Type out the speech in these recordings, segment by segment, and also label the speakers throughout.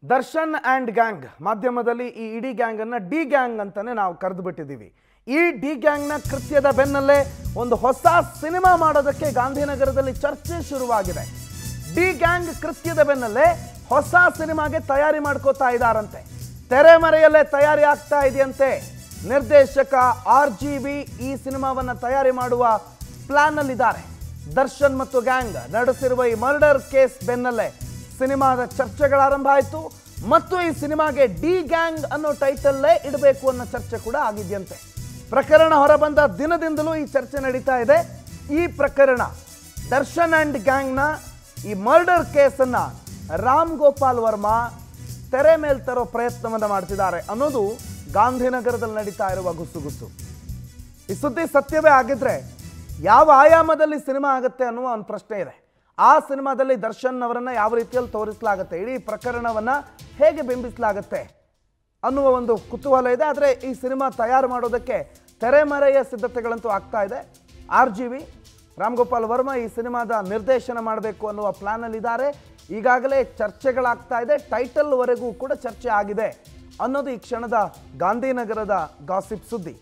Speaker 1: Darshan and gang ಮಾಧ್ಯಮದಲ್ಲಿ ಈ ಇಡೀ ಗ್ಯಾಂಗನ್ನು ಡಿ ಗ್ಯಾಂಗ್ ಅಂತಾನೆ ನಾವು ಕರೆದು ಬಿಟ್ಟಿದ್ದೀವಿ ಈ ಡಿ ಗ್ಯಾಂಗ್ನ ಕೃತ್ಯದ ಬೆನ್ನಲ್ಲೇ ಒಂದು ಹೊಸ ಸಿನಿಮಾ ಮಾಡೋದಕ್ಕೆ ಗಾಂಧಿನಗರದಲ್ಲಿ ಚರ್ಚೆ ಶುರುವಾಗಿದೆ ಡಿ ಗ್ಯಾಂಗ್ ಕೃತ್ಯದ ಬೆನ್ನಲ್ಲೇ ಹೊಸ ಸಿನಿಮಾಗೆ ತಯಾರಿ ಮಾಡ್ಕೋತಾ ಇದ್ದಾರಂತೆ ತೆರೆಮರೆಯಲ್ಲೇ ತಯಾರಿ ಆಗ್ತಾ ಇದೆಯಂತೆ ನಿರ್ದೇಶಕ ಆರ್ ಜಿ ಬಿ ಈ ಸಿನಿಮಾವನ್ನ ತಯಾರಿ ಮಾಡುವ ಪ್ಲಾನ್ನಲ್ಲಿದ್ದಾರೆ ದರ್ಶನ್ ಮತ್ತು ಗ್ಯಾಂಗ್ ನಡೆಸಿರುವ ಈ ಮರ್ಡರ್ ಕೇಸ್ ಬೆನ್ನಲ್ಲೇ ಸಿನಿಮಾದ ಚರ್ಚೆಗಳ ಆರಂಭ ಆಯಿತು ಮತ್ತು ಈ ಸಿನಿಮಾಗೆ ಡಿ ಗ್ಯಾಂಗ್ ಅನ್ನೋ ಟೈಟಲ್ಲೇ ಇಡಬೇಕು ಅನ್ನೋ ಚರ್ಚೆ ಕೂಡ ಆಗಿದೆಯಂತೆ ಪ್ರಕರಣ ಹೊರಬಂದ ದಿನದಿಂದಲೂ ಈ ಚರ್ಚೆ ನಡೀತಾ ಇದೆ ಈ ಪ್ರಕರಣ ದರ್ಶನ್ ಆ್ಯಂಡ್ ಗ್ಯಾಂಗ್ನ ಈ ಮರ್ಡರ್ ಕೇಸನ್ನು ರಾಮ್ ಗೋಪಾಲ್ ವರ್ಮಾ ತೆರೆ ಮೇಲೆ ತರೋ ಪ್ರಯತ್ನವನ್ನು ಮಾಡ್ತಿದ್ದಾರೆ ಅನ್ನೋದು ಗಾಂಧಿನಗರದಲ್ಲಿ ನಡೀತಾ ಇರುವ ಗುಸುಗುಸು ಈ ಸುದ್ದಿ ಸತ್ಯವೇ ಆಗಿದ್ರೆ ಯಾವ ಆಯಾಮದಲ್ಲಿ ಸಿನಿಮಾ ಆಗುತ್ತೆ ಅನ್ನುವ ಒಂದು ಪ್ರಶ್ನೆ ಇದೆ ಆ ಸಿನಿಮಾದಲ್ಲಿ ದರ್ಶನ್ ಅವರನ್ನ ಯಾವ ರೀತಿಯಲ್ಲಿ ತೋರಿಸಲಾಗುತ್ತೆ ಇಡೀ ಪ್ರಕರಣವನ್ನ ಹೇಗೆ ಬಿಂಬಿಸಲಾಗುತ್ತೆ ಅನ್ನುವ ಒಂದು ಕುತೂಹಲ ಇದೆ ಆದರೆ ಈ ಸಿನಿಮಾ ತಯಾರು ಮಾಡೋದಕ್ಕೆ ತೆರೆಮರೆಯ ಸಿದ್ಧತೆಗಳಂತೂ ಆಗ್ತಾ ಇದೆ R G V Ramgopal Varma ಈ ಸಿನಿಮಾದ ನಿರ್ದೇಶನ ಮಾಡಬೇಕು ಅನ್ನುವ ಪ್ಲಾನಲ್ಲಿದ್ದಾರೆ ಈಗಾಗಲೇ ಚರ್ಚೆಗಳಾಗ್ತಾ ಇದೆ ಟೈಟಲ್ವರೆಗೂ ಕೂಡ ಚರ್ಚೆ ಆಗಿದೆ ಅನ್ನೋದು ಈ ಕ್ಷಣದ ಗಾಂಧಿನಗರದ ಗಾಸಿಪ್ ಸುದ್ದಿ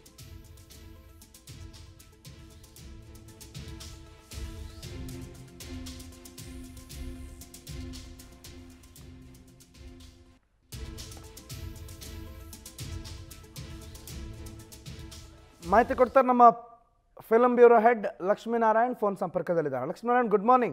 Speaker 1: ಮಾಹಿತಿ ಕೊಡ್ತಾರೆ ನಮ್ಮ film bureau head Lakshminarayan phone ಸಂಪರ್ಕದಲ್ಲಿದ್ದಾರೆ Lakshminarayan good morning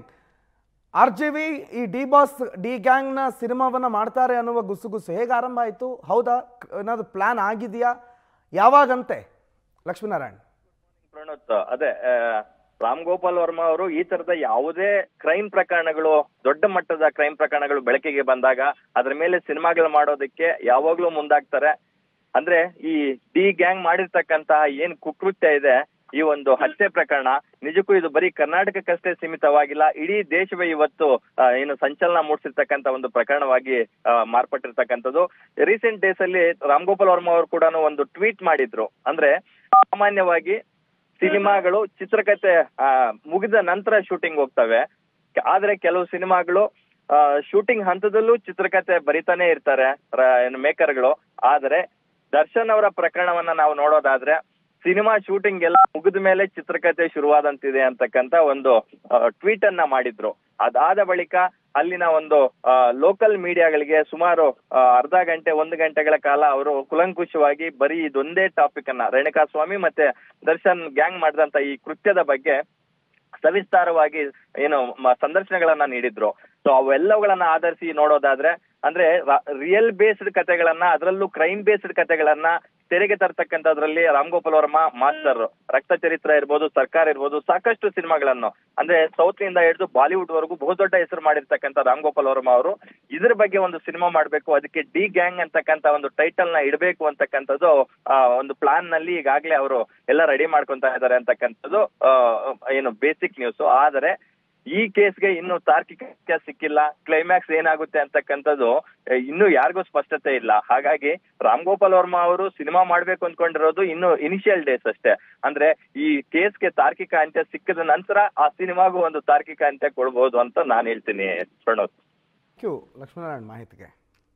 Speaker 1: R G V ಈ ಡಿ ಬಾಸ್ ಡಿ ಗ್ಯಾಂಗ್ನ ಸಿನಿಮಾವನ್ನ ಮಾಡ್ತಾರೆ ಅನ್ನುವ ಗುಸುಗುಸು ಹೇಗೆ ಆರಂಭ ಆಯಿತು ಹೌದಾ ಕ- ಏನಾದ್ರು ಪ್ಲಾನ್ ಆಗಿದೆಯಾ ಯಾವಾಗಂತೆ ಲಕ್ಷ್ಮೀನಾರಾಯಣ್
Speaker 2: ಪ್ರಣೋತ್ ಅದೇ ಆ, ರಾಮ್ ಗೋಪಾಲ್ ವರ್ಮಾ ಅವರು ಈ ತರದ ಯಾವುದೇ ಕ್ರೈಮ್ ಪ್ರಕರಣಗಳು ದೊಡ್ಡ ಮಟ್ಟದ ಕ್ರೈಮ್ ಪ್ರಕರಣಗಳು ಬೆಳಕಿಗೆ ಬಂದಾಗ ಅದ್ರ ಮೇಲೆ ಸಿನಿಮಾಗಳು ಮಾಡೋದಕ್ಕೆ ಯಾವಾಗ್ಲೂ ಮುಂದಾಗ್ತಾರೆ ಅಂದ್ರೆ ಈ ಡಿ ಗ್ಯಾಂಗ್ ಮಾಡಿರ್ತಕ್ಕಂತಹ ಏನ್ ಕುಕೃತ್ಯ ಇದೆ ಈ ಒಂದು ಹತ್ಯೆ ಪ್ರಕರಣ ನಿಜಕ್ಕೂ ಇದು ಬರೀ ಕರ್ನಾಟಕಕ್ಕಷ್ಟೇ ಸೀಮಿತವಾಗಿಲ್ಲ ಇಡೀ ದೇಶವೇ ಇವತ್ತು ಆ, ಏನು ಸಂಚಲನ ಮೂಡಿಸಿರ್ತಕ್ಕಂತ ಒಂದು ಪ್ರಕರಣವಾಗಿ ಆ, ಮಾರ್ಪಟ್ಟಿರ್ತಕ್ಕಂಥದ್ದು ರೀಸೆಂಟ್ ಡೇಸ್ ಅಲ್ಲಿ ರಾಮ್ ಗೋಪಾಲ್ ವರ್ಮಾ ಅವರು ಕೂಡ ಒಂದು ಟ್ವೀಟ್ ಮಾಡಿದ್ರು ಅಂದ್ರೆ ಸಾಮಾನ್ಯವಾಗಿ ಸಿನಿಮಾಗಳು ಚಿತ್ರಕಥೆ ಆ, ಮುಗಿದ ನಂತರ ಶೂಟಿಂಗ್ ಹೋಗ್ತವೆ ಕ- ಆದ್ರೆ ಕೆಲವು ಸಿನಿಮಾಗಳು ಶೂಟಿಂಗ್ ಹಂತದಲ್ಲೂ ಚಿತ್ರಕಥೆ ಬರಿತಾನೆ ಇರ್ತಾರೆ ರ- ಏನು ಮೇಕರ್ಗಳು ಆದ್ರೆ ದರ್ಶನ್ ಅವರ ಪ್ರಕರಣವನ್ನ ನಾವು ನೋಡೋದಾದ್ರೆ ಸಿನಿಮಾ ಶೂಟಿಂಗ್ ಎಲ್ಲ ಮುಗಿದ ಮೇಲೆ ಚಿತ್ರಕಥೆ ಶುರುವಾದಂತಿದೆ ಅಂತಕ್ಕಂತ ಒಂದು ಟ್ವೀಟ್ ಅನ್ನ ಮಾಡಿದ್ರು ಅದಾದ ಬಳಿಕ ಅಲ್ಲಿನ ಒಂದು ಲೋಕಲ್ ಮೀಡಿಯಾಗಳಿಗೆ ಸುಮಾರು ಆ, ಅರ್ಧ ಗಂಟೆ ಒಂದು ಗಂಟೆಗಳ ಕಾಲ ಅವರು ಕುಲಂಕುಷವಾಗಿ ಬರೀ ಇದೊಂದೇ ಟಾಪಿಕ್ ಅನ್ನ ರೇಣುಕಾ ಸ್ವಾಮಿ ಮತ್ತೆ ದರ್ಶನ್ ಗ್ಯಾಂಗ್ ಮಾಡಿದಂತ ಈ ಕೃತ್ಯದ ಬಗ್ಗೆ ಸವಿಸ್ತಾರವಾಗಿ ಏನು ಮ- ಸಂದರ್ಶನಗಳನ್ನ ನೀಡಿದ್ರು ಸೊ ಅವೆಲ್ಲವುಗಳನ್ನ ಆಧರಿಸಿ ನೋಡೋದಾದ್ರೆ ಅಂದ್ರೆ ರಿಯಲ್ ಬೇಸ್ಡ್ ಕಥೆಗಳನ್ನ ಅದರಲ್ಲೂ ಕ್ರೈಮ್ ಬೇಸ್ಡ್ ಕಥೆಗಳನ್ನ ತೆರೆಗೆ ತರ್ತಕ್ಕಂಥದ್ರಲ್ಲಿ ರಾಮ್ ಗೋಪಾಲ್ ವರ್ಮಾ ಮಾಸ್ಟರ್ ರಕ್ತ ಚರಿತ್ರ ಇರ್ಬೋದು ಸರ್ಕಾರ ಇರ್ಬೋದು ಸಾಕಷ್ಟು ಸಿನಿಮಾಗಳನ್ನು ಅಂದ್ರೆ ಸೌತ್ ಇಂದ ಹಿಡಿದು ಬಾಲಿವುಡ್ ವರೆಗೂ ಬಹುದೊಡ್ಡ ಹೆಸರು ಮಾಡಿರ್ತಕ್ಕಂಥ ರಾಮ್ ಗೋಪಾಲ್ ವರ್ಮಾ ಅವರು ಇದ್ರ ಬಗ್ಗೆ ಒಂದು ಸಿನಿಮಾ ಮಾಡ್ಬೇಕು ಅದಕ್ಕೆ ಡಿ ಗ್ಯಾಂಗ್ ಅಂತಕ್ಕಂತ ಒಂದು ಟೈಟಲ್ ನ ಇಡಬೇಕು ಅಂತಕ್ಕಂಥದ್ದು ಆ, ಒಂದು ಪ್ಲಾನ್ ನಲ್ಲಿ ಈಗಾಗ್ಲೇ ಅವರು ಎಲ್ಲ ರೆಡಿ ಮಾಡ್ಕೊಂತ ಇದ್ದಾರೆ ಅಂತಕ್ಕಂಥದ್ದು ಆ, ಏನು ಬೇಸಿಕ್ ನ್ಯೂಸ್ ಆದರೆ ಈ ಕೇಸ್ಗೆ ಇನ್ನು ತಾರ್ಕಿಕ ಸಿಕ್ಕಿಲ್ಲ ಕ್ಲೈಮ್ಯಾಕ್ಸ್ ಏನಾಗುತ್ತೆ ಅಂತಕ್ಕಂಥದ್ದು ಆ, ಇನ್ನೂ ಯಾರಿಗೂ ಸ್ಪಷ್ಟತೆ ಇಲ್ಲ ಹಾಗಾಗಿ ರಾಮ್ ಗೋಪಾಲ್ ವರ್ಮಾ ಅವರು ಸಿನಿಮಾ ಮಾಡ್ಬೇಕು ಅಂದ್ಕೊಂಡಿರೋದು ಇನ್ನು ಇನಿಷಿಯಲ್ ಡೇಸ್ ಅಷ್ಟೇ ಅಂದ್ರೆ ಈ ಕೇಸ್ಗೆ ತಾರ್ಕಿಕ ಅಂತ್ಯ ಸಿಕ್ಕಿದ ನಂತರ ಆ ಸಿನಿಮಾಗೂ ಒಂದು ತಾರ್ಕಿಕ ಅಂತ್ಯ ಕೊಡ್ಬೋದು ಅಂತ ನಾನು ಹೇಳ್ತೀನಿ ಪ್ರಣೋದ್
Speaker 1: ಥ್ಯಾಂಕ್ ಯು ಲಕ್ಷ್ಮೀನಾರಾಯಣ್ ಮಾಹಿತಿಗೆ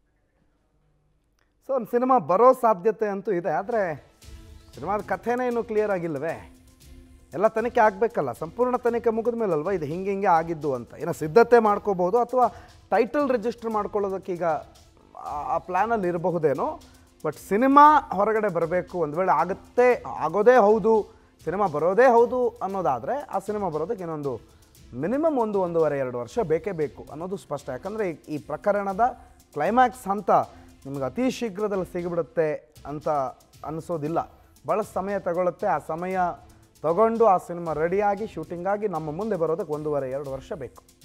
Speaker 1: ಸೊ ಒಂದು ಸಿನಿಮಾ ಬರೋ ಸಾಧ್ಯತೆ ಅಂತೂ ಇದೆ ಆದರೆ ಸಿನಿಮಾದ ಕಥೆನೇ ಇನ್ನೂ ಕ್ಲಿಯರ್ ಆಗಿಲ್ಲವೇ ಎಲ್ಲ ತನಿಖೆ ಆಗಬೇಕಲ್ಲ ಸಂಪೂರ್ಣ ತನಿಖೆ ಮುಗಿದ ಮೇಲಲ್ವಾ ಇದು ಹಿಂಗೆ ಹಿಂಗೆ ಆಗಿದ್ದು ಅಂತ ಏನೋ ಸಿದ್ಧತೆ ಮಾಡ್ಕೋಬೋದು ಅಥವಾ ಟೈಟಲ್ ರಿಜಿಸ್ಟರ್ ಮಾಡ್ಕೊಳ್ಳೋದಕ್ಕೆ ಈಗ ಆ- ಆ ಪ್ಲ್ಯಾನಲ್ಲಿ ಇರಬಹುದೇನೋ ಬಟ್ ಸಿನಿಮಾ ಹೊರಗಡೆ ಬರಬೇಕು ಒಂದು ವೇಳೆ ಆಗುತ್ತೆ ಆಗೋದೇ ಹೌದು ಸಿನಿಮಾ ಬರೋದೇ ಹೌದು ಅನ್ನೋದಾದರೆ ಆ ಸಿನಿಮಾ ಬರೋದಕ್ಕೆ ಇನ್ನೊಂದು ಮಿನಿಮಮ್ ಒಂದು ಒಂದೂವರೆ ಎರಡು ವರ್ಷ ಬೇಕೇ ಬೇಕು ಅನ್ನೋದು ಸ್ಪಷ್ಟ ಯಾಕಂದರೆ ಈ ಪ್ರಕರಣದ ಕ್ಲೈಮ್ಯಾಕ್ಸ್ ಹಂತ ನಿಮ್ಗೆ ಅತಿ ಶೀಘ್ರದಲ್ಲಿ ಸಿಗಿಬಿಡುತ್ತೆ ಅಂತ ಅನಿಸೋದಿಲ್ಲ ಭಾಳ ಸಮಯ ತಗೊಳುತ್ತೆ ಆ ಸಮಯ ತಗೊಂಡು ಆ ಸಿನಿಮಾ ರೆಡಿಯಾಗಿ ಶೂಟಿಂಗ್ ಆಗಿ ನಮ್ಮ ಮುಂದೆ ಬರೋದಕ್ಕೆ ಒಂದೂವರೆ ಎರಡು ವರ್ಷ ಬೇಕು